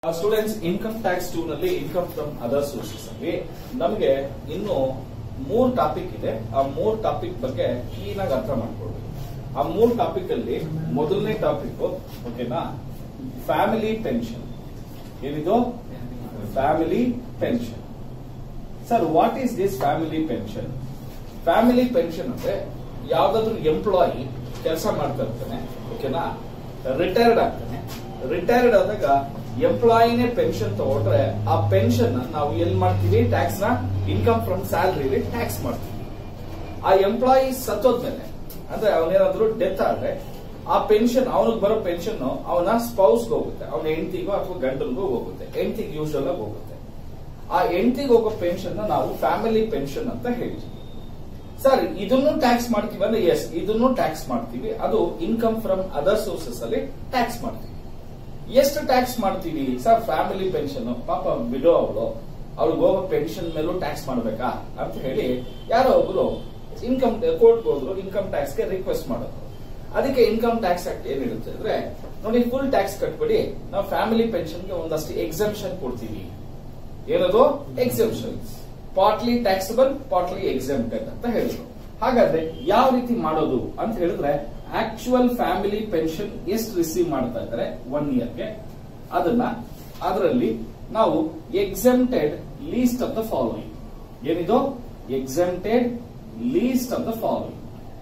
students income tax two ನಲ್ಲಿ income from other sources ಅಲ್ಲಿ ನಮಗೆ ಇನ್ನು ಮೂರ್ ಟಾಪಿಕ್ ಇದೆ ಆ ಮೂರ್ ಟಾಪಿಕ್ ಬಗ್ಗೆ ಕ್ಲೀನ್ ಆಗಿ ಅರ್ಥ ಮಾಡ್ಕೊಳ್ಬೇಕು ಆ ಮೂರ್ ಟಾಪಿಕ್ ಅಲ್ಲಿ ಮೊದಲನೇ ಟಾಪಿಕ್ ಓಕೆನಾ ಫ್ಯಾಮಿಲಿ ಪೆನ್ಷನ್ ಏನಿದು family pension sir what is this family pension family pension ಅಂದ್ರೆ ಯಾವ್ದಾದ್ರು ಎಂಪ್ಲಾಯಿ ಕೆಲಸ ಮಾಡ್ತಾ ಇರ್ತಾನೆ ಓಕೆನಾ ರಿಟೈರ್ಡ್ ಆಗ್ತಾನೆ ರಿಟೈರ್ಡ್ ಆದಾಗ ಎಂಪ್ಲಾಯಿನೇ ಪೆನ್ಷನ್ ತಗೊಂಡ್ರೆ ಆ ಪೆನ್ಷನ್ ನಾವು ಎಲ್ಲಿ ಮಾಡ್ತೀವಿ ಟ್ಯಾಕ್ಸ್ ನ ಇನ್ಕಮ್ ಫ್ರಮ್ ಸ್ಯಾಲರಿ ಟ್ಯಾಕ್ಸ್ ಮಾಡ್ತೀವಿ ಆ ಎಂಪ್ಲಾಯಿ ಸತ್ತೋದ್ಮೇಲೆ ಅಂದ್ರೆ ಅವನೇನಾದ್ರೂ ಡೆತ್ ಆದ್ರೆ ಆ ಪೆನ್ಷನ್ ಅವನಿಗೆ ಬರೋ ಪೆನ್ಷನ್ ಅವನ ಸ್ಪೌಸ್ಗೆ ಹೋಗುತ್ತೆ ಅವನ ಹೆಂಡತಿಗೋ ಅಥವಾ ಗಂಡನ್ಗೋ ಹೋಗುತ್ತೆ ಹೆಂಡತಿಗೆ ಯೂಶಲ್ ಆಗಿ ಹೋಗುತ್ತೆ ಆ ಹೆಂಡತಿಗೆ ಹೋಗೋ ಪೆನ್ಷನ್ ನಾವು ಫ್ಯಾಮಿಲಿ ಪೆನ್ಷನ್ ಅಂತ ಹೇಳ್ತೀವಿ ಸರ್ ಇದನ್ನು ಟ್ಯಾಕ್ಸ್ ಮಾಡ್ತೀವಿ ಅಂದ್ರೆ ಎಸ್ ಇದನ್ನು ಟ್ಯಾಕ್ಸ್ ಮಾಡ್ತೀವಿ ಅದು ಇನ್ಕಮ್ ಫ್ರಮ್ ಅದರ್ ಸೋರ್ಸಸ್ ಅಲ್ಲಿ ಟ್ಯಾಕ್ಸ್ ಮಾಡ್ತೀವಿ ಎಷ್ಟು ಟ್ಯಾಕ್ಸ್ ಮಾಡ್ತೀವಿ ಸರ್ ಫ್ಯಾಮಿಲಿ ಪೆನ್ಷನ್ ಪಾಪ ಬಿಡೋ ಅವಳು ಅವ್ಳಿಗೆ ಹೋಗೋ ಪೆನ್ಷನ್ ಮೇಲೂ ಟ್ಯಾಕ್ಸ್ ಮಾಡ್ಬೇಕಾ ಅಂತ ಹೇಳಿ ಯಾರೋ ಒಬ್ರು ಇನ್ಕಮ್ ಕೋರ್ಟ್ಗೆ ಹೋದ್ರು ಇನ್ಕಮ್ ಟ್ಯಾಕ್ಸ್ಗೆ ರಿಕ್ವೆಸ್ಟ್ ಮಾಡೋದು ಅದಕ್ಕೆ ಇನ್ಕಮ್ ಟ್ಯಾಕ್ಸ್ ಆಕ್ಟ್ ಏನ್ ಇರುತ್ತೆ ಅಂದ್ರೆ ನೋಡಿ ಫುಲ್ ಟ್ಯಾಕ್ಸ್ ಕಟ್ಬಿಡಿ ನಾವು ಫ್ಯಾಮಿಲಿ ಪೆನ್ಷನ್ಗೆ ಒಂದಷ್ಟು ಎಕ್ಸಂಪ್ಷನ್ ಕೊಡ್ತೀವಿ ಏನದು exemptions partly taxable partly exempted ಅಂತ ಹೇಳಿದ್ರು ಹಾಗಾದ್ರೆ ಯಾವ ರೀತಿ ಮಾಡೋದು ಅಂತ ಹೇಳಿದ್ರೆ ಆಕ್ಚುಯಲ್ ಫ್ಯಾಮಿಲಿ ಪೆನ್ಷನ್ ಎಷ್ಟು ರಿಸೀವ್ ಮಾಡ್ತಾ ಇದ್ದಾರೆ ಒನ್ ಇಯರ್ಗೆ ಅದನ್ನ ಅದರಲ್ಲಿ ನಾವು exempted least of the following ಏನಿದು exempted least of the following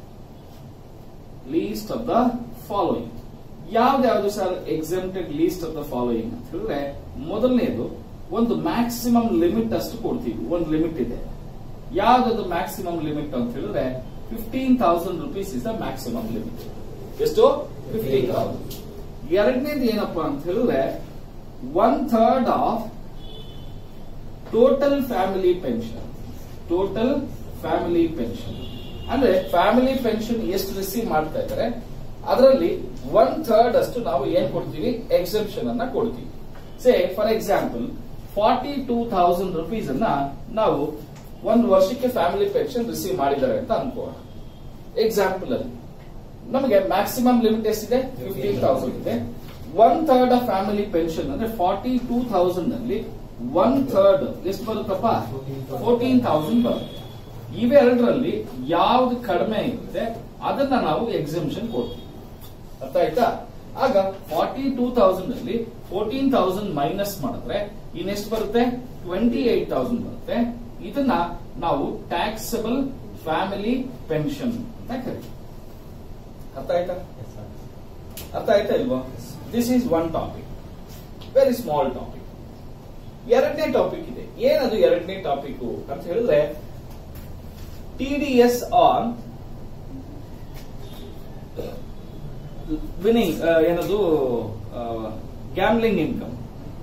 least of the following ಯಾವ್ದು sir exempted least of the following ಅಂತ ಹೇಳಿದ್ರೆ ಮೊದಲನೇದು ಒಂದು ಮ್ಯಾಕ್ಸಿಮಮ್ ಲಿಮಿಟ್ ಅಷ್ಟು ಕೊಡ್ತೀವಿ ಒಂದು ಲಿಮಿಟ್ ಇದೆ ಯಾವ್ದು ಮ್ಯಾಕ್ಸಿಮಮ್ ಲಿಮಿಟ್ ಅಂತ ಹೇಳಿದ್ರೆ fifteen thousand rupees is the maximum limit ಎಷ್ಟು ಫಿಫ್ಟೀನ್ ತೌಸಂಡ್ ಎರಡನೇದು ಏನಪ್ಪಾ ಅಂತ ಹೇಳಿದ್ರೆ one third of total family pension total family pension ಅಂದ್ರೆ ಫ್ಯಾಮಿಲಿ ಪೆನ್ಷನ್ ಎಷ್ಟು ರಿಸೀವ್ ಮಾಡ್ತಾ ಇದ್ದಾರೆ ಅದರಲ್ಲಿ ಒನ್ ಥರ್ಡ್ ಅಷ್ಟು ನಾವು ಏನ್ ಕೊಡ್ತೀವಿ ಎಕ್ಸೆಪ್ಷನ್ ಅನ್ನ ಕೊಡ್ತೀವಿ say for example forty two thousand rupees ಅನ್ನ ನಾವು ಒಂದು ವರ್ಷಕ್ಕೆ ಫ್ಯಾಮಿಲಿ ಪೆನ್ಷನ್ ರಿಸೀವ್ ಮಾಡಿದ್ದಾರೆ ಅಂತ ಅನ್ಕೋಣ ಎಕ್ಸಾಂಪಲ್ ಅಲ್ಲಿ ನಮಗೆ ಮ್ಯಾಕ್ಸಿಮಮ್ ಲಿಮಿಟ್ ಎಷ್ಟಿದೆ ಫಿಫ್ಟೀನ್ ತೌಸಂಡ್ ಇದೆ one third of family pension ಅಂದ್ರೆ ಫಾರ್ಟಿ ಟೂ ಥೌಸಂಡ್ ಅಲ್ಲಿ ಒನ್ ಥರ್ಡ್ ಎಷ್ಟು ಬರುತ್ತಪ್ಪ ಫೋರ್ಟೀನ್ ತೌಸಂಡ್ ಬರುತ್ತೆ ಇವೆರಡರಲ್ಲಿ ಯಾವ್ದು ಕಡಿಮೆ ಇರುತ್ತೆ ಅದನ್ನ ನಾವು ಎಕ್ಸಿಬಿಷನ್ ಕೊಡ್ತೀವಿ ಅರ್ಥ ಆಯ್ತಾ ಆಗ ಫಾರ್ಟಿ ಟೂ ತೌಸಂಡ್ ಅಲ್ಲಿ ಫೋರ್ಟೀನ್ ತೌಸಂಡ್ ಮೈನಸ್ ಮಾಡಿದ್ರೆ ಇನ್ನೆಷ್ಟು ಬರುತ್ತೆ ಟ್ವೆಂಟಿ ಏಟ್ ತೌಸಂಡ್ ಬರುತ್ತೆ ಇದನ್ನ ನಾವು ಟ್ಯಾಕ್ಸಬಲ್ ಫ್ಯಾಮಿಲಿ ಪೆನ್ಷನ್ ಅಂತ ಕರಿತೀವಿ ಅರ್ಥ ಆಯ್ತಾ ಅರ್ಥ ಆಯ್ತಾ ಇಲ್ವಾ this is one topic very small topic ಎರಡನೇ ಟಾಪಿಕ್ ಇದೆ ಏನದು ಎರಡನೇ ಟಾಪಿಕ್ ಅಂತ ಹೇಳಿದ್ರೆ T D S on winning ಏನದು ಗ್ಯಾಮ್ಲಿಂಗ್ ಇನ್ಕಮ್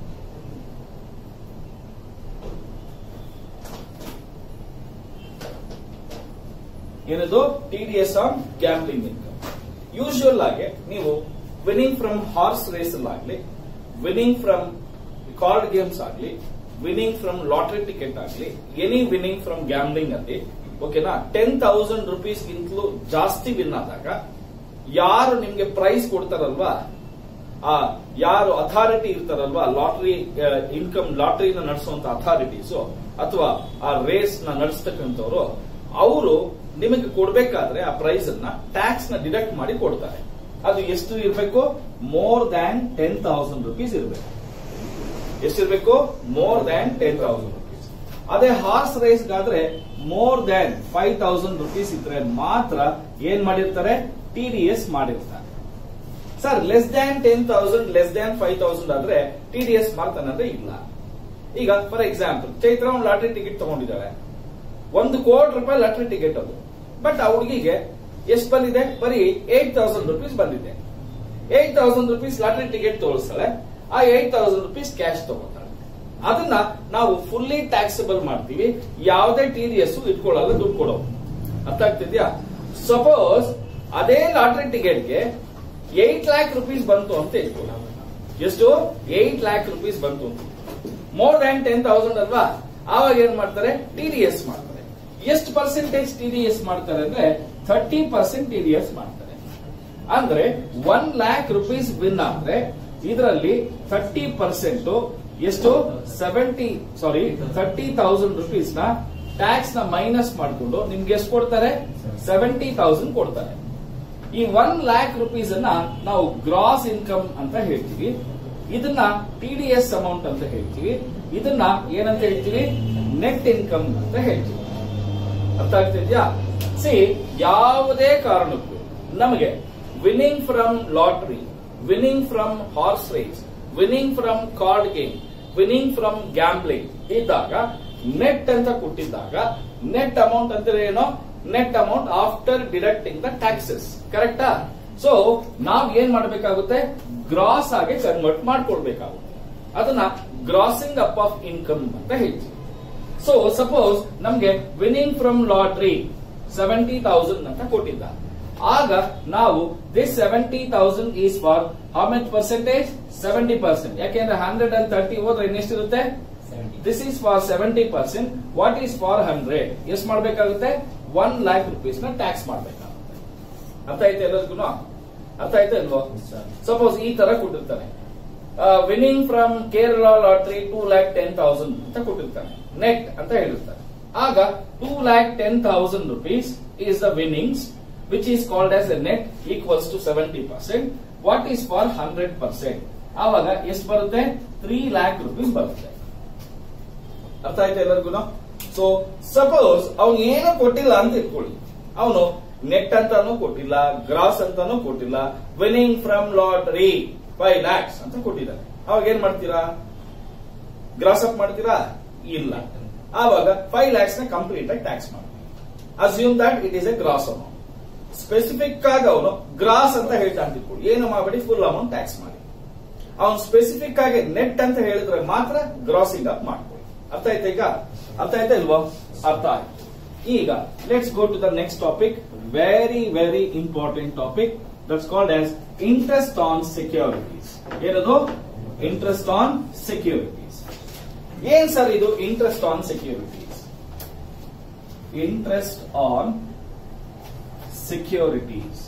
ಏನದು T D S on gambling income usual ಆಗಿ ನೀವು ವಿನಿಂಗ್ ಫ್ರಮ್ ಹಾರ್ಸ್ ರೇಸ್ ಆಗ್ಲಿ ವಿನಿಂಗ್ ಫ್ರಮ್ ಕಾರ್ಡ್ ಗೇಮ್ಸ್ ಆಗ್ಲಿ ವಿನಿಂಗ್ ಫ್ರಮ್ ಲಾಟರಿ ಟಿಕೆಟ್ ಆಗ್ಲಿ ಎನಿ ವಿನಿಂಗ್ ಫ್ರಮ್ ಗ್ಯಾಮ್ಲಿಂಗ್ ಅಲ್ಲಿ ಓಕೆನಾ ಟೆನ್ ತೌಸಂಡ್ ರುಪೀಸ್ ಗಿಂತಲೂ ಜಾಸ್ತಿ ವಿನ್ ಆದಾಗ ಯಾರು ನಿಮ್ಗೆ ಪ್ರೈಸ್ ಕೊಡ್ತಾರಲ್ವಾ ಆ ಯಾರು ಅಥಾರಿಟಿ ಇರ್ತಾರಲ್ವಾ ಲಾಟರಿ ಇನ್ಕಮ್ ಲಾಟರಿನ ನಡೆಸುವಂತ ಅಥಾರಿಟೀಸ್ ಅಥವಾ ಆ ರೇಸ್ ನ ನಡೆಸ್ತಕ್ಕಂಥವ್ರು ಅವರು ನಿಮಗೆ ಕೊಡ್ಬೇಕಾದ್ರೆ ಆ ಪ್ರೈಸ್ ಅನ್ನ ಟ್ಯಾಕ್ಸ್ ನ ಡಿಡಕ್ಟ್ ಮಾಡಿ ಕೊಡ್ತಾರೆ ಅದು ಎಷ್ಟು ಇರಬೇಕು more than ten thousand rupees ಇರಬೇಕು ಎಷ್ಟಿರ್ಬೇಕು more than ten thousand rupees ಅದೇ ಹಾರ್ಸ್ ರೇಸ್ ಗಾದ್ರೆ more than five thousand rupees ಇದ್ರೆ ಮಾತ್ರ ಏನ್ ಮಾಡಿರ್ತಾರೆ ಟಿ ಡಿ ಎಸ್ ಮಾಡಿರ್ತಾರೆ sir less than ten thousand less than five thousand ಆದ್ರೆ ಟಿ ಡಿ ಎಸ್ ಮಾಡ್ತಾನಂದ್ರೆ ಇಲ್ಲ ಈಗ ಫಾರ್ ಎಕ್ಸಾಂಪಲ್ ಚೈತ್ರ ಒಂದು ಲಾಟರಿ ಟಿಕೆಟ್ ತಗೊಂಡಿದ್ದಾಳೆ ಒಂದು ಕೋಟಿ ರೂಪಾಯಿ ಲಾಟರಿ ಟಿಕೆಟ್ ಅದು ಬಟ್ ಆ ಹುಡುಗಿಗೆ ಎಷ್ಟು ಬಂದಿದೆ ಬರೀ ಏಟ್ ತೌಸಂಡ್ ರುಪೀಸ್ ಬಂದಿದೆ eight thousand rupees lottery ticket ತೋರಿಸ್ತಾಳೆ ಆ ಏಟ್ ತೌಸಂಡ್ ರುಪೀಸ್ ಕ್ಯಾಶ್ ತಗೋತಾಳೆ ಅದನ್ನ ನಾವು ಫುಲ್ಲಿ ಟ್ಯಾಕ್ಸಬಲ್ ಮಾಡ್ತೀವಿ ಯಾವುದೇ ಟಿ ಡಿ ಎಸ್ ಇಟ್ಕೊಳ್ಳಲ್ಲ ದುಡ್ಡು ಕೊಡೋದು ಅರ್ಥ ಆಗ್ತಿದ್ಯಾ ಸಪೋಸ್ ಅದೇ ಲಾಟರಿ ಟಿಕೆಟ್ಗೆ ಏಟ್ ಲ್ಯಾಕ್ ರುಪೀಸ್ ಬಂತು ಅಂತ ಇಟ್ಕೊಳ್ಳ ಎಷ್ಟು ಏಟ್ ಲ್ಯಾಕ್ ರುಪೀಸ್ ಬಂತು ಅಂತ ಮೋರ್ ದ್ಯಾನ್ ಟೆನ್ ತೌಸಂಡ್ ಅಲ್ವಾ ಆವಾಗ ಏನ್ ಮಾಡ್ತಾರೆ ಟಿ ಡಿ ಎಸ್ ಮಾಡ್ತಾರೆ ಎಷ್ಟು ಪರ್ಸೆಂಟೇಜ್ ಟಿ ಡಿ ಎಸ್ ಮಾಡ್ತಾರೆ ಅಂದ್ರೆ thirty percent T D S ಮಾಡ್ತಾರೆ ಅಂದ್ರೆ ಒನ್ ಲ್ಯಾಕ್ ರುಪೀಸ್ ವಿನ್ ಆದ್ರೆ ಇದರಲ್ಲಿ ಥರ್ಟಿ ಪರ್ಸೆಂಟ್ ಎಷ್ಟು seventy sorry thirty thousand rupees ನ ಟ್ಯಾಕ್ಸ್ ನ ಮೈನಸ್ ಮಾಡಿಕೊಂಡು ನಿಮ್ಗೆ ಎಷ್ಟು ಕೊಡ್ತಾರೆ ಸೆವೆಂಟಿ ತೌಸಂಡ್ ಕೊಡ್ತಾರೆ ಈ ಒನ್ ಲ್ಯಾಕ್ ರುಪೀಸ್ ಅನ್ನ ನಾವು ಗ್ರಾಸ್ ಇನ್ಕಮ್ ಅಂತ ಹೇಳ್ತೀವಿ ಇದನ್ನ ಟಿ ಡಿ ಎಸ್ ಅಮೌಂಟ್ ಅಂತ ಹೇಳ್ತೀವಿ ಇದನ್ನ ಏನಂತ ಹೇಳ್ತೀವಿ ನೆಟ್ ಇನ್ಕಮ್ ಅಂತ ಹೇಳ್ತೀವಿ ಅರ್ಥ ಆಗ್ತಿದ್ಯಾ ಸಿ ಯಾವುದೇ ಕಾರಣಕ್ಕೂ ನಮಗೆ winning from lottery winning from horse race winning from card game winning from gambling ಇದ್ದಾಗ ನೆಟ್ ಅಂತ ಕೊಟ್ಟಿದ್ದಾಗ ನೆಟ್ ಅಮೌಂಟ್ ಅಂದ್ರೆ ಏನೋ net amount after deducting the taxes ಕರೆಕ್ಟಾ ಸೊ ನಾವ್ ಏನ್ ಮಾಡಬೇಕಾಗುತ್ತೆ ಗ್ರಾಸ್ ಆಗಿ ಕನ್ವರ್ಟ್ ಮಾಡ್ಕೊಳ್ಬೇಕಾಗುತ್ತೆ ಅದನ್ನ ಗ್ರಾಸಿಂಗ್ ಅಪ್ ಆಫ್ ಇನ್ಕಮ್ ಅಂತ ಹೇಳ್ತೀವಿ ಸೊ ಸಪೋಸ್ ನಮ್ಗೆ winning from lottery seventy thousand ಅಂತ ಕೊಟ್ಟಿದ್ದ ಆಗ ನಾವು this seventy thousand is for how much percentage seventy percent ಯಾಕೆಂದ್ರೆ ಹಂಡ್ರೆಡ್ ಅಂಡ್ ತರ್ಟಿ ಹೋದ್ರೆ ಇನ್ನೆಷ್ಟಿರುತ್ತೆ this is for seventy percent what is for hundred ಎಷ್ಟು ಮಾಡ್ಬೇಕಾಗುತ್ತೆ ಒನ್ ಲ್ಯಾಕ್ ರುಪೀಸ್ ನ ಟ್ಯಾಕ್ಸ್ ಮಾಡ್ಬೇಕಾಗುತ್ತೆ ಅರ್ಥ ಆಯ್ತಾ ಎಲ್ಲರಿಗೂ ಅರ್ಥ ಆಯ್ತಾ ಇಲ್ವೋ ಸಪೋಸ್ ಈ ತರ ಕೊಟ್ಟಿರ್ತಾನೆ winning from Kerala lottery two lakh ten thousand ಅಂತ ಕೊಟ್ಟಿರ್ತಾನೆ ನೆಟ್ ಅಂತ ಹೇಳಿರ್ತಾನೆ ಆಗ two lakh ten thousand rupees is the winnings which is called as a net equals to seventy percent what is for hundred percent ಆವಾಗ ಎಷ್ಟು ಬರುತ್ತೆ ತ್ರೀ ಲ್ಯಾಕ್ ರುಪೀಸ್ ಬರುತ್ತೆ ಅರ್ಥ ಆಯ್ತಾ ಎಲ್ಲರಿಗೂ ಸೊ ಸಪೋಸ್ ಅವ್ನು ಏನು ಕೊಟ್ಟಿಲ್ಲ ಅಂತ ಇಟ್ಕೊಳ್ಳಿ ಅವನು ನೆಟ್ ಅಂತಾನು ಕೊಟ್ಟಿಲ್ಲ ಗ್ರಾಸ್ ಅಂತಾನು ಕೊಟ್ಟಿಲ್ಲ winning from lottery five lakhs ಅಂತ ಕೊಟ್ಟಿದ್ದಾರೆ ಅವಾಗ ಏನ್ ಮಾಡ್ತೀರಾ ಗ್ರಾಸ್ ಅಪ್ ಮಾಡ್ತೀರಾ ಇಲ್ಲ ಆವಾಗ ಫೈವ್ ಲ್ಯಾಕ್ಸ್ ನ ಕಂಪ್ಲೀಟ್ ಆಗಿ ಟ್ಯಾಕ್ಸ್ ಮಾಡಿ assume that it is a gross amount specific ಆಗಿ ಅವನು ಗ್ರಾಸ್ ಅಂತ ಹೇಳ್ತಾ ಅಂತ ಇಟ್ಕೊಳ್ಳಿ ಏನು ಮಾಡಬೇಡಿ ಫುಲ್ ಅಮೌಂಟ್ ಟ್ಯಾಕ್ಸ್ ಮಾಡಿ ಅವನು ಸ್ಪೆಸಿಫಿಕ್ ಆಗಿ ನೆಟ್ ಅಂತ ಹೇಳಿದ್ರೆ ಮಾತ್ರ ಗ್ರಾಸಿಂಗ್ ಅಪ್ ಮಾಡ್ಕೊಳ್ಳಿ ಅರ್ಥ ಆಯ್ತಾ ಈಗ ಅರ್ಥ ಆಯ್ತಾ ಇಲ್ವಾ ಅರ್ಥ ಆಯ್ತು ಈಗ let's go to the next topic very very important topic that's called as interest on securities ಏನದು ಇಂಟ್ರೆಸ್ಟ್ ಆನ್ ಸೆಕ್ಯೂರಿಟೀಸ್ ಏನ್ ಸರ್ ಇದು interest on securities interest on securities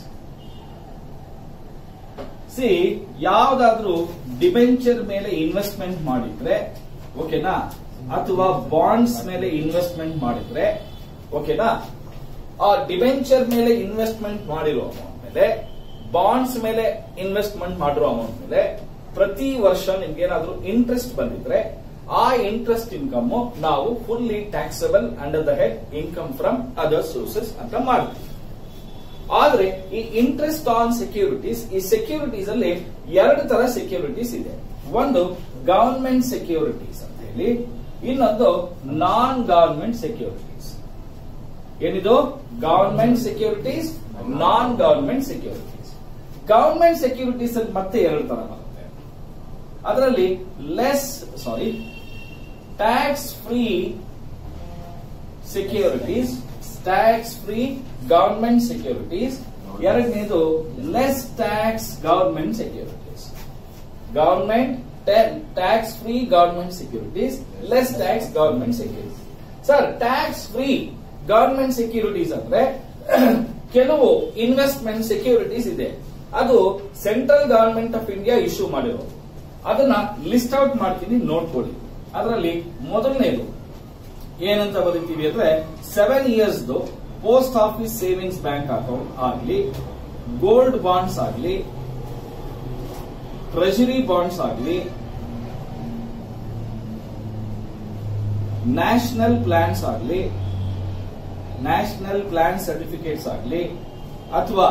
ಸಿ ಯಾವ್ದಾದ್ರೂ ಡಿಬೆಂಚರ್ ಮೇಲೆ ಇನ್ವೆಸ್ಟ್ಮೆಂಟ್ ಮಾಡಿದ್ರೆ ಓಕೆನಾ ಅಥವಾ ಬಾಂಡ್ಸ್ ಮೇಲೆ ಇನ್ವೆಸ್ಟ್ಮೆಂಟ್ ಮಾಡಿದ್ರೆ ಓಕೆನಾ ಆ ಡಿಬೆಂಚರ್ ಮೇಲೆ ಇನ್ವೆಸ್ಟ್ಮೆಂಟ್ ಮಾಡಿರೋ ಅಮೌಂಟ್ ಮೇಲೆ ಬಾಂಡ್ಸ್ ಮೇಲೆ ಇನ್ವೆಸ್ಟ್ಮೆಂಟ್ ಮಾಡಿರೋ ಅಮೌಂಟ್ ಮೇಲೆ ಪ್ರತಿ ವರ್ಷ ನಿಮ್ಗೆ ಏನಾದ್ರೂ ಇಂಟ್ರೆಸ್ಟ್ ಬಂದಿದ್ರೆ ಆ ಇಂಟ್ರೆಸ್ಟ್ ಇನ್ಕಮ್ ನಾವು fully taxable under the head income from other sources ಅಂತ ಮಾಡ್ತೀವಿ ಆದ್ರೆ ಈ ಇಂಟ್ರೆಸ್ಟ್ ಆನ್ ಸೆಕ್ಯೂರಿಟೀಸ್ ಈ ಸೆಕ್ಯೂರಿಟೀಸ್ ಅಲ್ಲಿ ಎರಡು ತರ ಸೆಕ್ಯೂರಿಟೀಸ್ ಇದೆ ಒಂದು ಗವರ್ಮೆಂಟ್ ಸೆಕ್ಯೂರಿಟೀಸ್ ಅಂತ ಹೇಳಿ ಇನ್ನೊಂದು ನಾನ್ ಗವರ್ಮೆಂಟ್ ಸೆಕ್ಯೂರಿಟೀಸ್ ಏನಿದು government securities non government securities government securities ಅಲ್ಲಿ ಮತ್ತೆ ಎರಡು ತರ ಬರುತ್ತೆ ಅದರಲ್ಲಿ less sorry tax free securities tax free government securities ಎರಡನೇದು less tax government securities government tax free government securities less tax government securities sir tax free government securities ಅಂದ್ರೆ ಕೆಲವು investment securities ಇದೆ ಅದು central government of India issue ಮಾಡಿರೋದು ಅದನ್ನ list out ಮಾಡ್ತೀನಿ ನೋಡ್ಕೊಳ್ಳಿ ಅದರಲ್ಲಿ ಮೊದಲನೇದು ಏನಂತ ಬರೀತೀವಿ ಅಂದ್ರೆ seven years post office savings bank account ಆಗಲಿ ಗೋಲ್ಡ್ ಬಾಂಡ್ಸ್ ಆಗಲಿ ಟ್ರೆಜರಿ ಬಾಂಡ್ಸ್ ಆಗಲಿ ನ್ಯಾಷನಲ್ ಪ್ಲಾನ್ಸ್ ಆಗಲಿ ನ್ಯಾಷನಲ್ ಪ್ಲಾನ್ ಸರ್ಟಿಫಿಕೇಟ್ಸ್ ಆಗಲಿ ಅಥವಾ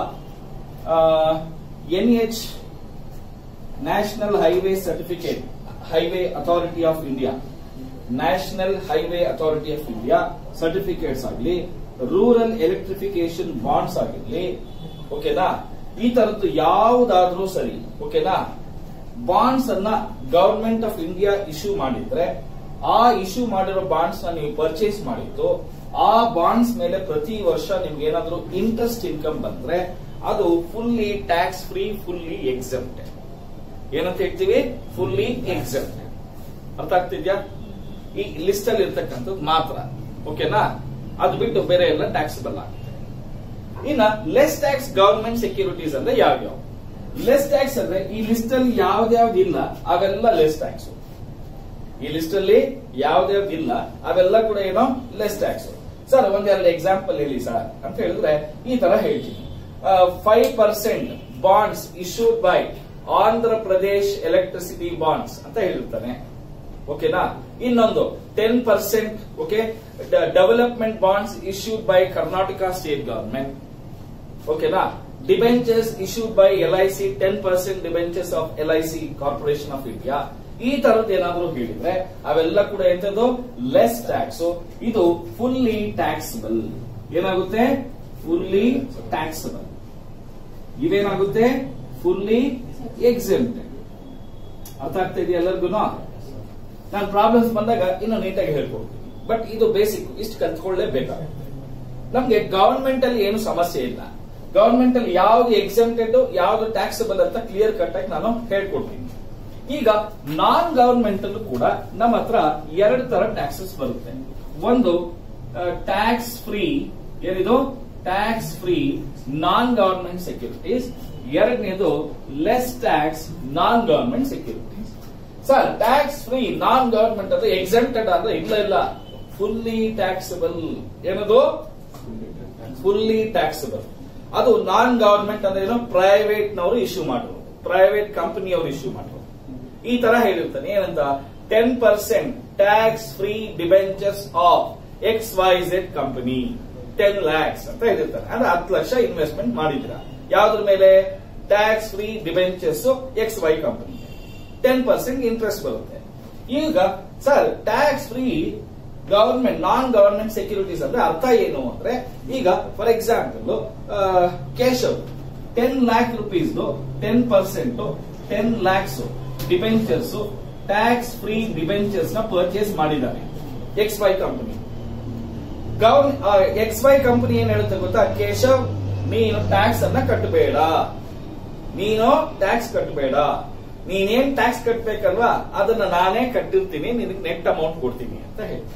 N H national highway certificate highway authority of India national highway authority of India certificates ಆಗಲಿ rural electrification bonds ಆಗಿರ್ಲಿ ಓಕೆನಾ ಈ ತರದ್ದು ಯಾವುದಾದ್ರೂ ಸರಿ ಓಕೆನಾ ಬಾಂಡ್ಸ್ ಅನ್ನ ಗವರ್ಮೆಂಟ್ ಆಫ್ ಇಂಡಿಯಾ ಇಶ್ಯೂ ಮಾಡಿದ್ರೆ ಆ ಇಶ್ಯೂ ಮಾಡಿರೋ ಬಾಂಡ್ಸ್ ನ ನೀವು ಪರ್ಚೇಸ್ ಮಾಡಿದ್ದು ಆ ಬಾಂಡ್ಸ್ ಮೇಲೆ ಪ್ರತಿ ವರ್ಷ ನಿಮ್ಗೆ ಏನಾದ್ರೂ ಇಂಟ್ರೆಸ್ಟ್ ಇನ್ಕಮ್ ಬಂದ್ರೆ ಅದು fully tax free fully excepted ಏನಂತ ಹೇಳ್ತೀವಿ ಫುಲ್ಲಿ ಎಕ್ಸೆಪ್ಟೆಡ್ ಅರ್ಥ ಆಗ್ತಿದ್ಯಾ ಈ ಲಿಸ್ಟ್ ಅಲ್ಲಿ ಇರ್ತಕ್ಕಂಥದ್ದು ಮಾತ್ರ ಓಕೆನಾ ಅದು ಬಿಟ್ಟು ಬೇರೆ ಎಲ್ಲ ಟ್ಯಾಕ್ಸಬಲ್ ಆಗುತ್ತೆ ಇನ್ನ ಲೆಸ್ ಟ್ಯಾಕ್ಸ್ ಗವರ್ಮೆಂಟ್ ಸೆಕ್ಯೂರಿಟೀಸ್ ಅಂದ್ರೆ ಯಾವ್ಯಾವ ಲೆಸ್ ಟ್ಯಾಕ್ಸ್ ಅಂದ್ರೆ ಈ ಲಿಸ್ಟ್ ಅಲ್ಲಿ ಯಾವ್ದ್ಯಾವ್ದು ಇಲ್ಲ ಅವೆಲ್ಲ ಲೆಸ್ ಟ್ಯಾಕ್ಸ್ ಈ ಲಿಸ್ಟ್ ಅಲ್ಲಿ ಯಾವ್ದ್ಯಾವ್ದು ಇಲ್ಲ ಅವೆಲ್ಲ ಕೂಡ ಏನೋ ಲೆಸ್ ಟ್ಯಾಕ್ಸ್ ಸರ್ ಒಂದೆರಡು ಎಕ್ಸಾಂಪಲ್ ಹೇಳಿ ಸರ್ ಅಂತ ಹೇಳಿದ್ರೆ ಈ ತರ ಹೇಳ್ತೀನಿ five percent bonds issued by Andhra Pradesh electricity bonds ಅಂತ ಹೇಳಿರ್ತಾನೆ ಓಕೆನಾ ಇನ್ನೊಂದು ten percent okay development bonds issued by Karnataka state government ಓಕೆನಾ debentures issued by L I C ten percent debentures of L I C corporation of India ಈ ತರದ್ದು ಏನಾದ್ರು ಹೇಳಿದ್ರೆ ಅವೆಲ್ಲ ಕೂಡ ಎಂತದ್ದು ಲೆಸ್ ಟ್ಯಾಕ್ಸ್ ಇದು ಫುಲ್ಲಿ ಟ್ಯಾಕ್ಸಬಲ್ ಏನಾಗುತ್ತೆ ಫುಲ್ಲಿ ಟ್ಯಾಕ್ಸಬಲ್ ಇವೇನಾಗುತ್ತೆ ಫುಲ್ಲಿ ಎಕ್ಸೆಂಪ್ಟೆಡ್ ಅರ್ಥ ಆಗ್ತಾ ಇದೆಯಾ ಎಲ್ಲರಿಗೂ ನಾನು ಪ್ರಾಬ್ಲಮ್ಸ್ ಬಂದಾಗ ಇನ್ನು ನೀಟಾಗಿ ಹೇಳ್ಕೊಡ್ತೀನಿ ಬಟ್ ಇದು ಬೇಸಿಕ್ ಇಷ್ಟು ಕಲ್ತ್ಕೊಳ್ಳೇಬೇಕಾಗುತ್ತೆ ನಮ್ಗೆ ಗವರ್ಮೆಂಟ್ ಅಲ್ಲಿ ಏನು ಸಮಸ್ಯೆ ಇಲ್ಲ ಗವರ್ಮೆಂಟ್ ಅಲ್ಲಿ ಯಾವ್ದು ಎಕ್ಸೆಂಪ್ಟೆಡ್ ಯಾವ್ದು ಟ್ಯಾಕ್ಸಬಲ್ ಅಂತ ಕ್ಲಿಯರ್ ಕಟ್ ಆಗಿ ನಾನು ಹೇಳ್ಕೊಡ್ತೀನಿ ಈಗ ನಾನ್ ಗವರ್ಮೆಂಟ್ ಅಲ್ಲೂ ಕೂಡ ನಮ್ಮ ಹತ್ರ ಎರಡು ತರ ಟ್ಯಾಕ್ಸಸ್ ಬರುತ್ತೆ ಒಂದು ಟ್ಯಾಕ್ಸ್ ಫ್ರೀ ಏನಿದು tax free non government securities ಎರಡನೇದು less tax non government securities sir tax free non government ಅಂದ್ರೆ ಎಕ್ಸೆಂಪ್ಟೆಡ್ ಅಂದ್ರೆ ಇಲ್ಲ ಇಲ್ಲ ಫುಲ್ಲಿ ಟ್ಯಾಕ್ಸಬಲ್ ಏನದು ಫುಲ್ಲಿ ಟ್ಯಾಕ್ಸಬಲ್ ಅದು ನಾನ್ ಗವರ್ಮೆಂಟ್ ಅಂದ್ರೆ ಏನು ಪ್ರೈವೇಟ್ ನವರು ಇಶ್ಯೂ ಮಾಡಿರೋದು ಪ್ರೈವೇಟ್ ಕಂಪನಿಯವರು ಇಶ್ಯೂ ಮಾಡಿರೋದು ಈ ತರ ಹೇಳಿರ್ತಾನೆ ಏನಂತ ten percent tax free debentures of X Y Z company ten lakhs ಅಂತ ಹೇಳಿರ್ತಾರೆ ಅಂದ್ರೆ ಹತ್ತು ಲಕ್ಷ ಇನ್ವೆಸ್ಟ್ಮೆಂಟ್ ಮಾಡಿದ್ರ ಯಾವ್ದ್ರ ಮೇಲೆ tax free debentures X Y company ten percent interest ಬರುತ್ತೆ ಈಗ sir tax free government non government securities ಅಂದ್ರೆ ಅರ್ಥ ಏನು ಅಂದ್ರೆ ಈಗ for example Keshav ten lakh rupees ten percent ten lakhs debentures tax free debentures ನ ಪರ್ಚೇಸ್ ಮಾಡಿದ್ದಾನೆ X Y company govern X Y company ಏನ್ ಹೇಳುತ್ತೆ ಗೊತ್ತಾ ಕೇಶವ್ ನೀನು ಟ್ಯಾಕ್ಸ್ ಅನ್ನ ಕಟ್ಟಬೇಡ ನೀನು ಟ್ಯಾಕ್ಸ್ ಕಟ್ಟಬೇಡ ನೀನೇನ್ ಟ್ಯಾಕ್ಸ್ ಕಟ್ಬೇಕಲ್ವಾ ಅದನ್ನ ನಾನೇ ಕಟ್ಟಿರ್ತೀನಿ ನಿನಗೆ ನೆಟ್ ಅಮೌಂಟ್ ಕೊಡ್ತೀನಿ ಅಂತ ಹೇಳ್ತಾರೆ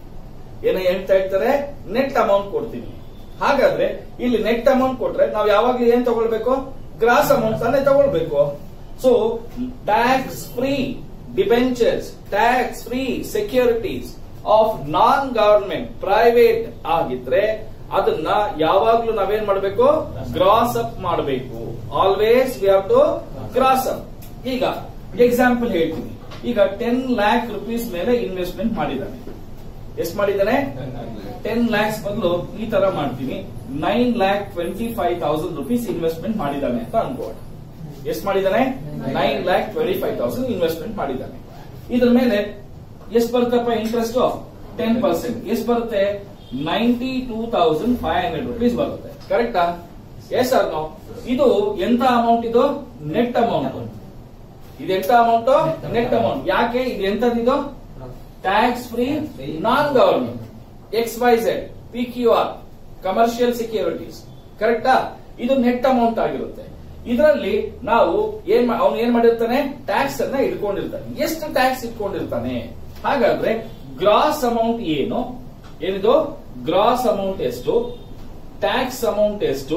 ಏನ ಹೇಳ್ತಾ ಇರ್ತಾರೆ ನೆಟ್ ಅಮೌಂಟ್ ಕೊಡ್ತೀನಿ ಹಾಗಾದ್ರೆ ಇಲ್ಲಿ ನೆಟ್ ಅಮೌಂಟ್ ಕೊಟ್ರೆ ನಾವು ಯಾವಾಗ್ಲೂ ಏನ್ ತಗೊಳ್ಬೇಕು ಗ್ರಾಸ್ ಅಮೌಂಟ್ ತಾನೇ ತಗೊಳ್ಬೇಕು so tax free debentures tax free securities of non government private ಆಗಿದ್ರೆ ಅದನ್ನ ಯಾವಾಗ್ಲೂ ನಾವೇನ್ ಮಾಡಬೇಕು ಗ್ರಾಸ್ ಅಪ್ ಮಾಡಬೇಕು always we have to gross up ಈಗ ಎಕ್ಸಾಂಪಲ್ ಹೇಳ್ತೀನಿ ಈಗ ಟೆನ್ ಲ್ಯಾಕ್ ರುಪೀಸ್ ಮೇಲೆ ಇನ್ವೆಸ್ಟ್ಮೆಂಟ್ ಮಾಡಿದ್ದಾನೆ ಎಷ್ಟು ಮಾಡಿದ್ದಾನೆ ಟೆನ್ ಲ್ಯಾಕ್ಸ್ ಬದಲು ಈ ತರ ಮಾಡ್ತೀನಿ nine lakh twenty five thousand rupees investment ಮಾಡಿದ್ದಾನೆ ಅಂತ ಅನ್ಕೋಣ ಎಷ್ಟು ಮಾಡಿದ್ದಾನೆ nine lakh twenty five thousand investment ಮಾಡಿದ್ದಾನೆ ಇದ್ರ ಮೇಲೆ ಎಷ್ಟು ಬರುತ್ತಪ್ಪ ಇಂಟ್ರೆಸ್ಟ್ ಟೆನ್ ಪರ್ಸೆಂಟ್ ಎಷ್ಟು ಬರುತ್ತೆ ninety two thousand five hundred rupees ಬರುತ್ತೆ ಕರೆಕ್ಟಾ ಎಸ್ ಆರ್ ನೋ ಇದು ಎಂತ ಅಮೌಂಟ್ ಇದು ನೆಟ್ ಅಮೌಂಟ್ ಇದು ಎಂತ ಅಮೌಂಟ್ ನೆಟ್ ಅಮೌಂಟ್ ಯಾಕೆ ಇದು ಎಂತದಿದು tax free non government X Y Z P Q R commercial securities ಕರೆಕ್ಟಾ ಇದು ನೆಟ್ ಅಮೌಂಟ್ ಆಗಿರುತ್ತೆ ಇದರಲ್ಲಿ ನಾವು ಏನ್ ಅವನು ಏನ್ ಮಾಡಿರ್ತಾನೆ ಟ್ಯಾಕ್ಸ್ ಅನ್ನ ಇಟ್ಕೊಂಡಿರ್ತಾನೆ ಎಷ್ಟು ಟ್ಯಾಕ್ಸ್ ಇಟ್ಕೊಂಡಿರ್ತಾನೆ ಹಾಗಾದ್ರೆ ಗ್ರಾಸ್ ಅಮೌಂಟ್ ಏನು ಏನಿದು ಗ್ರಾಸ್ ಅಮೌಂಟ್ ಎಷ್ಟು ಟ್ಯಾಕ್ಸ್ ಅಮೌಂಟ್ ಎಷ್ಟು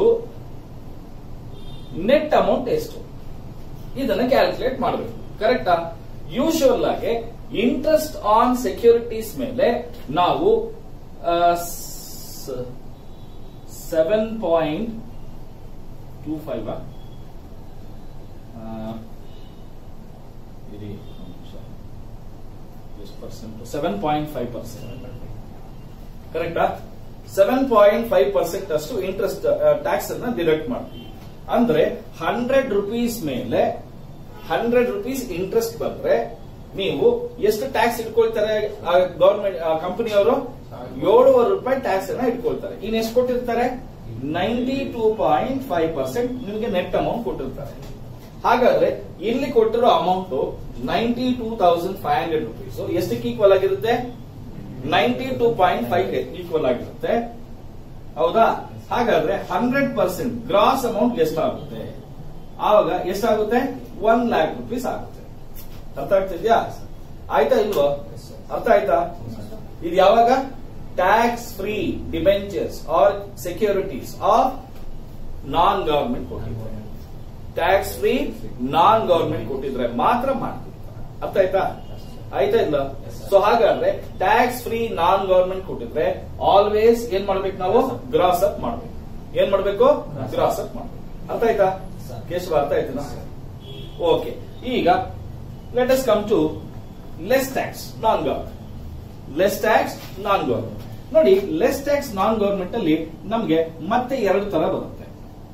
ನೆಟ್ ಅಮೌಂಟ್ ಎಷ್ಟು ಇದನ್ನ ಕ್ಯಾಲ್ಕುಲೇಟ್ ಮಾಡಬೇಕು ಕರೆಕ್ಟಾ ಯೂಶುವಲ್ ಆಗಿ ಇಂಟ್ರೆಸ್ಟ್ ಆನ್ ಸೆಕ್ಯೂರಿಟೀಸ್ ಮೇಲೆ ನಾವು ಸೆವೆನ್ ಪಾಯಿಂಟ್ ಟೂ ಫೈವ್ ಎಷ್ಟು percent seven point five percent ಕರೆಕ್ಟಾ ಸೆವೆನ್ ಪಾಯಿಂಟ್ ಫೈವ್ ಪರ್ಸೆಂಟ್ ಅಷ್ಟು ಇಂಟ್ರೆಸ್ಟ್ ಟ್ಯಾಕ್ಸ್ ಅನ್ನ ಡಿಡಕ್ಟ್ ಮಾಡ್ತೀವಿ ಅಂದ್ರೆ ಹಂಡ್ರೆಡ್ ರುಪೀಸ್ ಮೇಲೆ ಹಂಡ್ರೆಡ್ ರುಪೀಸ್ ಇಂಟ್ರೆಸ್ಟ್ ಬಂದ್ರೆ ನೀವು ಎಷ್ಟು ಟ್ಯಾಕ್ಸ್ ಇಟ್ಕೊಳ್ತಾರೆ ಗವರ್ಮೆಂಟ್ ಕಂಪನಿಯವರು ಏಳುವರೆ ರೂಪಾಯಿ ಟ್ಯಾಕ್ಸ್ ಅನ್ನ ಇಟ್ಕೊಳ್ತಾರೆ ಇನ್ ಎಷ್ಟು ಕೊಟ್ಟಿರ್ತಾರೆ ninety two point five percent ನಿಮಗೆ ನೆಟ್ ಅಮೌಂಟ್ ಕೊಟ್ಟಿರ್ತಾರೆ ಹಾಗಾದ್ರೆ ಇಲ್ಲಿ ಕೊಟ್ಟಿರೋ amount ninety two thousand five hundred rupees ಎಷ್ಟಕ್ಕೆ ಈಕ್ವಲ್ ಆಗಿರುತ್ತೆ ninety two point five equal ಆಗಿರುತ್ತೆ ಹೌದಾ ಹಾಗಾದ್ರೆ ಹಂಡ್ರೆಡ್ ಪರ್ಸೆಂಟ್ ಗ್ರಾಸ್ ಅಮೌಂಟ್ ಎಷ್ಟಾಗುತ್ತೆ ಆವಾಗ ಎಷ್ಟಾಗುತ್ತೆ ಒನ್ ಲ್ಯಾಕ್ ರುಪೀಸ್ ಆಗುತ್ತೆ ಅರ್ಥ ಆಗ್ತಿದ್ಯಾ ಆಯ್ತಾ ಇಲ್ವೋ ಅರ್ಥ ಆಯ್ತಾ ಇದು ಯಾವಾಗ tax free debentures or securities of non government ಕೊಟ್ಟಿದ್ದಾರೆ ಟ್ಯಾಕ್ಸ್ ಫ್ರೀ ನಾನ್ ಗವರ್ಮೆಂಟ್ ಕೊಟ್ಟಿದ್ರೆ ಮಾತ್ರ ಮಾಡ್ತೀವಿ ಅರ್ಥ ಆಯ್ತಾ ಆಯ್ತಾ ಇಲ್ಲ ಸೊ ಹಾಗಾದ್ರೆ ಟ್ಯಾಕ್ಸ್ ಫ್ರೀ ನಾನ್ ಗವರ್ಮೆಂಟ್ ಕೊಟ್ಟಿದ್ರೆ ಆಲ್ವೇಸ್ ಏನ್ ಮಾಡ್ಬೇಕು ನಾವು ಗ್ರಾಸ್ ಅಪ್ ಮಾಡ್ಬೇಕು ಏನ್ ಮಾಡ್ಬೇಕು ಗ್ರಾಸ್ ಅಪ್ ಮಾಡ್ಬೇಕು ಅರ್ಥ ಆಯ್ತಾ ಕೇಶವ ಅರ್ಥ ಆಯ್ತಾ ಓಕೆ ಈಗ let us come to less tax non government less tax non government ನೋಡಿ ಲೆಸ್ ಟ್ಯಾಕ್ಸ್ ನಾನ್ ಗವರ್ಮೆಂಟ್ ಅಲ್ಲಿ ನಮ್ಗೆ ಮತ್ತೆ ಎರಡು ತರ ಬರುತ್ತೆ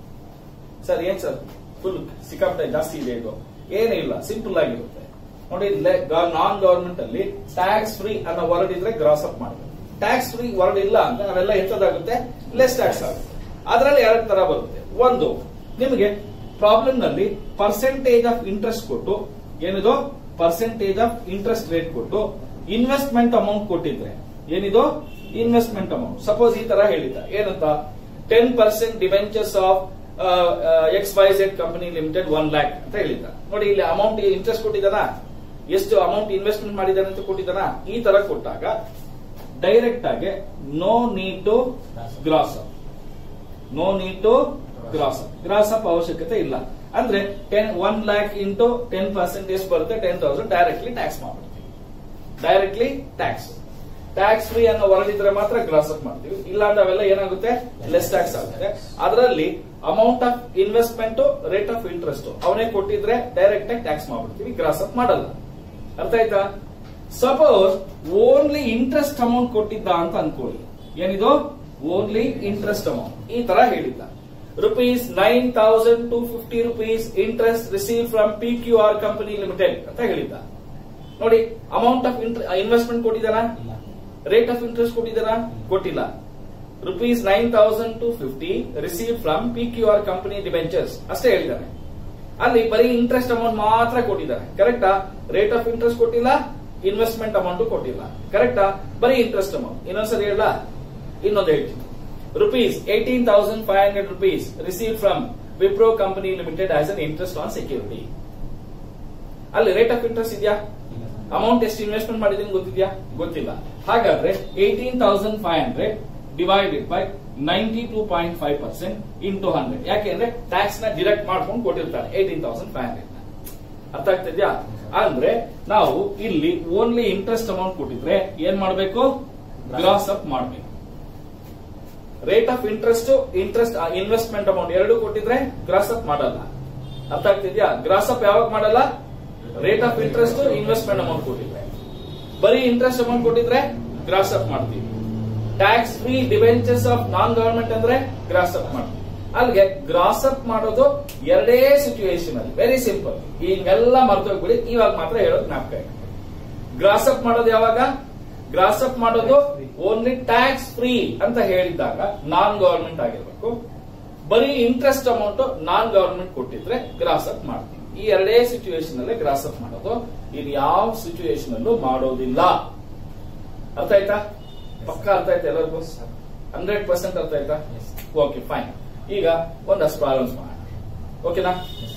ಸರ್ ಏನ್ ಸರ್ ಫುಲ್ ಸಿಕ್ಕಾಪಟ್ಟೆ ಜಾಸ್ತಿ ಇದೆ ಇದು ಏನೇ ಇಲ್ಲ ಸಿಂಪಲ್ ಆಗಿರುತ್ತೆ ನೋಡಿ ನಾನ್ ಗವರ್ಮೆಂಟ್ ಅಲ್ಲಿ ಟ್ಯಾಕ್ಸ್ ಫ್ರೀ ಅನ್ನೋ ವರ್ಡ್ ಇದ್ರೆ ಗ್ರಾಸ್ ಅಪ್ ಮಾಡಬೇಕು ಟ್ಯಾಕ್ಸ್ ಫ್ರೀ ವರ್ಡ್ ಇಲ್ಲ ಅಂತ ಅವೆಲ್ಲ ಎಂತದಾಗುತ್ತೆ ಲೆಸ್ ಟ್ಯಾಕ್ಸ್ ಆಗುತ್ತೆ ಅದರಲ್ಲಿ ಎರಡು ತರ ಬರುತ್ತೆ ಒಂದು ನಿಮಗೆ ಪ್ರಾಬ್ಲಮ್ ನಲ್ಲಿ ಪರ್ಸೆಂಟೇಜ್ ಆಫ್ ಇಂಟ್ರೆಸ್ಟ್ ಕೊಟ್ಟು ಏನಿದು ಪರ್ಸೆಂಟೇಜ್ ಆಫ್ ಇಂಟ್ರೆಸ್ಟ್ ರೇಟ್ ಕೊಟ್ಟು ಇನ್ವೆಸ್ಟ್ಮೆಂಟ್ ಅಮೌಂಟ್ ಕೊಟ್ಟಿದ್ರೆ ಏನಿದು ಇನ್ವೆಸ್ಟ್ಮೆಂಟ್ ಅಮೌಂಟ್ ಸಪೋಸ್ ಈ ತರ ಹೇಳಿದ್ದ ಏನಂತ ten percent debentures of X Y Z company limited one lakh ಅಂತ ಹೇಳಿದ್ದ ನೋಡಿ ಇಲ್ಲಿ ಅಮೌಂಟ್ ಇಂಟ್ರೆಸ್ಟ್ ಕೊಟ್ಟಿದ್ದಾನ ಎಷ್ಟು ಅಮೌಂಟ್ ಇನ್ವೆಸ್ಟ್ಮೆಂಟ್ ಮಾಡಿದ್ದಾನೆ ಅಂತ ಕೊಟ್ಟಿದ್ದಾನ ಈ ತರ ಕೊಟ್ಟಾಗ ಡೈರೆಕ್ಟ್ ಆಗಿ no need to gross up no need to gross up gross up ಅವಶ್ಯಕತೆ ಇಲ್ಲ ಅಂದ್ರೆ ten one lakh into ten percent ಎಷ್ಟು ಬರುತ್ತೆ ಟೆನ್ ತೌಸಂಡ್ ಡೈರೆಕ್ಟ್ಲಿ ಟ್ಯಾಕ್ಸ್ ಮಾಡ್ಬಿಡ್ತೀವಿ ಡೈರೆಕ್ಟ್ಲಿ ಟ್ಯಾಕ್ಸ್ ಟ್ಯಾಕ್ಸ್ ಫ್ರೀ ಅನ್ನೋ ಹೊರಡಿದ್ರೆ ಮಾತ್ರ ಗ್ರಾಸ್ ಅಪ್ ಮಾಡ್ತೀವಿ ಇಲ್ಲ ಅಂದ್ರೆ ಅವೆಲ್ಲ ಏನಾಗುತ್ತೆ ಲೆಸ್ ಟ್ಯಾಕ್ಸ್ ಆಗುತ್ತೆ ಅದರಲ್ಲಿ amount of investment rate of interest ಅವನೇ ಕೊಟ್ಟಿದ್ರೆ ಡೈರೆಕ್ಟ್ ಆಗಿ ಟ್ಯಾಕ್ಸ್ ಮಾಡ್ಬಿಡ್ತೀವಿ ಗ್ರಾಸ್ ಅಪ್ ಮಾಡಲ್ಲ ಅರ್ಥ ಆಯ್ತಾ ಸಪೋಸ್ ಓನ್ಲಿ ಇಂಟ್ರೆಸ್ಟ್ ಅಮೌಂಟ್ ಕೊಟ್ಟಿದ್ದ ಅಂತ ಅನ್ಕೊಳ್ಳಿ ಏನಿದು ಓನ್ಲಿ ಇಂಟ್ರೆಸ್ಟ್ ಅಮೌಂಟ್ ಈ ತರ ಹೇಳಿದ್ದ rupees nine thousand two fifty rupees interest receive from P Q R company limited ಅಂತ ಹೇಳಿದ್ದ ನೋಡಿ ಅಮೌಂಟ್ ಆಫ್ ಇನ್ವೆಸ್ಟ್ಮೆಂಟ್ ಕೊಟ್ಟಿದ್ದಾನ ರೇಟ್ ಆಫ್ ಇಂಟ್ರೆಸ್ಟ್ ಕೊಟ್ಟಿದ್ದಾರ ಕೊಟ್ಟಿಲ್ಲ rupees nine thousand two fifty receive from P Q R company debentures ಅಷ್ಟೇ ಹೇಳಿದ್ದಾನೆ ಅಲ್ಲಿ ಬರೀ ಇಂಟ್ರೆಸ್ಟ್ ಅಮೌಂಟ್ ಮಾತ್ರ ಕೊಟ್ಟಿದ್ದಾನೆ ಕರೆಕ್ಟಾ ರೇಟ್ ಆಫ್ ಇಂಟ್ರೆಸ್ಟ್ ಕೊಟ್ಟಿಲ್ಲ ಇನ್ವೆಸ್ಟ್ಮೆಂಟ್ ಅಮೌಂಟ್ ಕೊಟ್ಟಿಲ್ಲ ಕರೆಕ್ಟಾ ಬರೀ ಇಂಟ್ರೆಸ್ಟ್ ಅಮೌಂಟ್ ಇನ್ನೊಂದ್ಸರಿ ಹೇಳ ಇನ್ನೊಂದು ಹೇಳ್ತೀನಿ rupees eighteen thousand five hundred rupees receive from Wipro company limited as an interest on security ಅಲ್ಲಿ ರೇಟ್ ಆಫ್ ಇಂಟ್ರೆಸ್ಟ್ ಇದೆಯಾ ಅಮೌಂಟ್ ಎಷ್ಟು ಇನ್ವೆಸ್ಟ್ಮೆಂಟ್ ಮಾಡಿದೀನಿ ಗೊತ್ತಿದ್ಯಾ ಗೊತ್ತಿಲ್ಲ ಹಾಗಾದ್ರೆ eighteen thousand five hundred divided by ninety two point five percent into hundred ಯಾಕೆಂದ್ರೆ tax ನ deduct ಮಾಡ್ಕೊಂಡು ಕೊಟ್ಟಿರ್ತಾರೆ ಏಟೀನ್ ತೌಸಂಡ್ ಫೈವ್ ಹಂಡ್ರೆಡ್ ಅರ್ಥ ಆಗ್ತಿದ್ಯಾ ಅಂದ್ರೆ ನಾವು ಇಲ್ಲಿ ಓನ್ಲಿ ಇಂಟ್ರೆಸ್ಟ್ ಅಮೌಂಟ್ ಕೊಟ್ಟಿದ್ರೆ ಏನ್ ಮಾಡಬೇಕು ಗ್ರಾಸ್ ಅಪ್ ಮಾಡಬೇಕು rate of interest interest investment amount ಎರಡು ಕೊಟ್ಟಿದ್ರೆ ಗ್ರಾಸ್ ಅಪ್ ಮಾಡಲ್ಲ ಅರ್ಥ ಆಗ್ತಿದ್ಯಾ ಗ್ರಾಸ್ ಅಪ್ ಯಾವಾಗ ಮಾಡಲ್ಲ rate of interest investment amount ಕೊಟ್ಟಿದ್ರೆ ಬರೀ ಇಂಟ್ರೆಸ್ಟ್ ಅಮೌಂಟ್ ಕೊಟ್ಟಿದ್ರೆ ಗ್ರಾಸ್ ಅಪ್ ಮಾಡ್ತೀವಿ tax free debentures of non government ಅಂದ್ರೆ ಗ್ರಾಸ್ ಅಪ್ ಮಾಡ್ತೀವಿ ಅಲ್ಲಿಗೆ ಗ್ರಾಸ್ ಅಪ್ ಮಾಡೋದು ಎರಡೇ ಸಿಚುವೇಶನ್ ಅಲ್ಲಿ ವೆರಿ ಸಿಂಪಲ್ ಹಿಂಗೆಲ್ಲ ಮರ್ತೋಗ್ಬಿಡಿ ಇವಾಗ ಮಾತ್ರ ಹೇಳೋದು ಜ್ಞಾಪಕ ಗ್ರಾಸ್ ಅಪ್ ಮಾಡೋದು ಯಾವಾಗ ಗ್ರಾಸ್ ಅಪ್ ಮಾಡೋದು ಓನ್ಲಿ ಟ್ಯಾಕ್ಸ್ ಫ್ರೀ ಅಂತ ಹೇಳಿದಾಗ ನಾನ್ ಗವರ್ಮೆಂಟ್ ಆಗಿರ್ಬೇಕು ಬರೀ ಇಂಟ್ರೆಸ್ಟ್ ಅಮೌಂಟ್ ನಾನ್ ಗವರ್ಮೆಂಟ್ ಕೊಟ್ಟಿದ್ರೆ ಗ್ರಾಸ್ ಅಪ್ ಮಾಡ್ತೀವಿ ಈ ಎರಡೇ ಸಿಚುವೇಶನ್ ಅಲ್ಲೇ ಗ್ರಾಸ್ ಅಪ್ ಮಾಡೋದು ಇದು ಯಾವ ಸಿಚುವೇಶನ್ ಅಲ್ಲೂ ಮಾಡೋದಿಲ್ಲ ಅರ್ಥ ಆಯ್ತಾ ಪಕ್ಕ ಅರ್ಥ ಆಯ್ತಾ ಎಲ್ಲರಿಗೂ ಹಂಡ್ರೆಡ್ ಪರ್ಸೆಂಟ್ ಅರ್ಥ ಆಯ್ತಾ ಓಕೆ ಫೈನ್ ಈಗ ಒಂದಷ್ಟು ಪ್ರಾಬ್ಲಮ್ಸ್ ಮಾಡೋಣ ಓಕೆನಾ